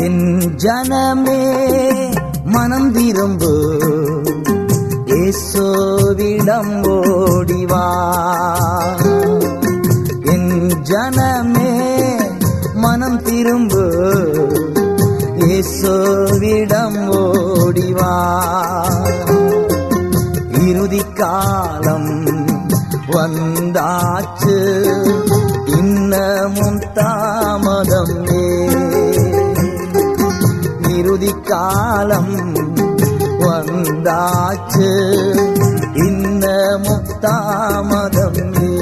என் ஜனமே மனம் திரும்பு இயேசுவிடம் ஓடிவா என் ஜனமே மனம் திரும்பு இயேசுவிடம் ஓடிவா இறுதி காலம் வந்தாச்சு இன்னமும் தாமதம் இறுதி காலம் வந்தாச்சு இன்னமும் தாமதம்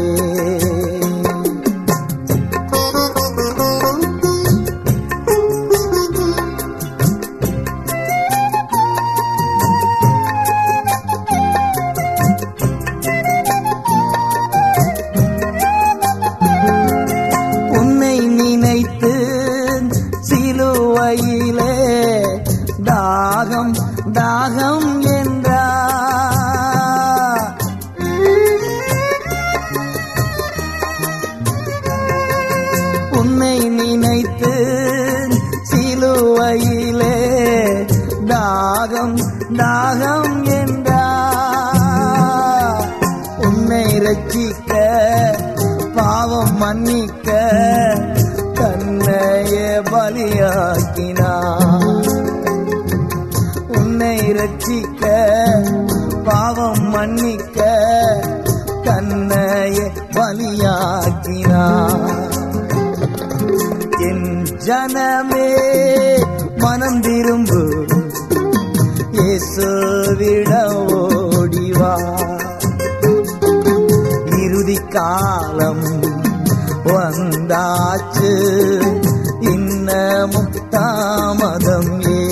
உன்னை நினைத்து சிலுவையிலே தாகம் தாகம் என்றா உன்னை நினைத்து சிலுவையிலே தாகம் தாகம் என்றா உன்னை ரட்சிக்க பாவம் மன்னிக்க தன்னையே பலியாக்கினார் உன்னை ரட்சிக்க பாவம் மன்னிக்க தன்னையே பலியாக்கினார் என் ஜனமே மனம் திரும்பு இயேசுவிட ஓடிவா இறுதி காலம் வந்தாச்சு இன்னமும் தாமதம் ஏ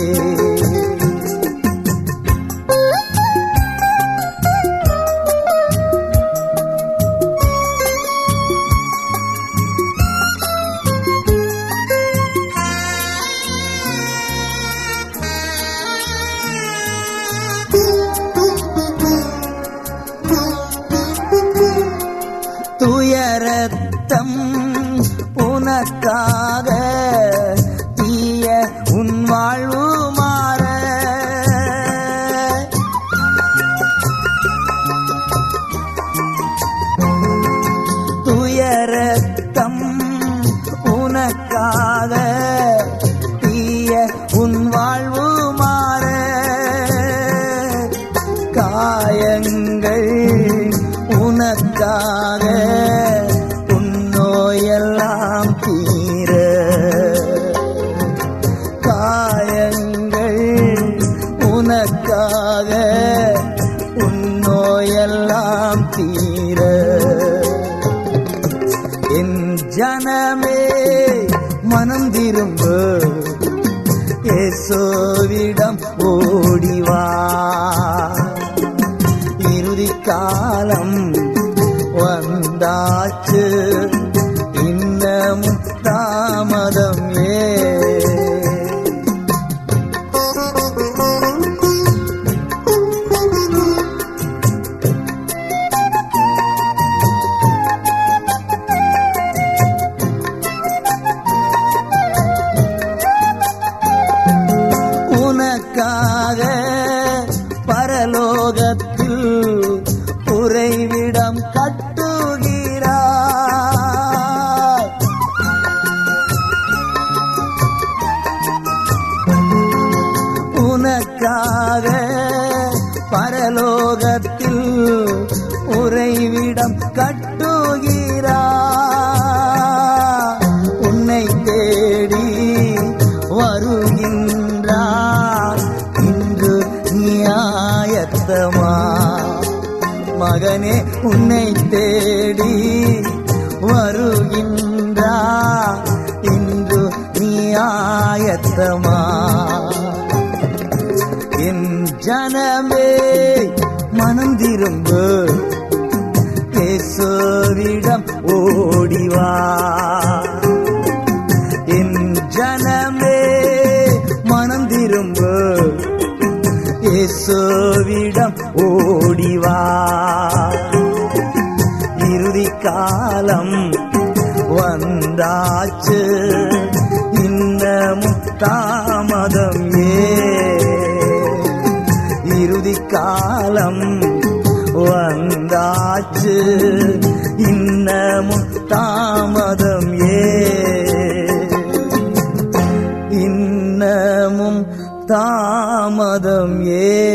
துயரத்தம் உனக்காக தீய உன் வாழ்வு மாற துயரத்தம் உனக்காக தீய உன் வாழ்வு மாற காயங்கள் உனக்காக உன் நோயெல்லாம் தீர காயங்கள் உனக்காக உன் நோயெல்லாம் தீர என் ஜனமே மனம் திரும்பு இயேசுவிடம் ஓடிவா இறுதி காலம் வந்தாச்சு இன்னமும் தாமதம் ஏ உனக்காக பரலோகத்தில் உறைவிடம் கட்டுகிறார் உனக்காக பரலோகத்தில் உறைவிடம் கட்டுகிறார் உன்னை தேடி வருகின்றார் இன்று நியாயத்தமா மகனே உன்னை தேடி வருகின்றார் இன்று நியாயத்தமா என் ஜனமே மனம் திரும்பு இயேசுவிடம் ஓடிவா என் ஜனமே மனம் திரும்பு இயேசுவிடம் ஓடிவா இறுதி காலம் வந்தாச்சு இன்னமும் தான் தாமதம்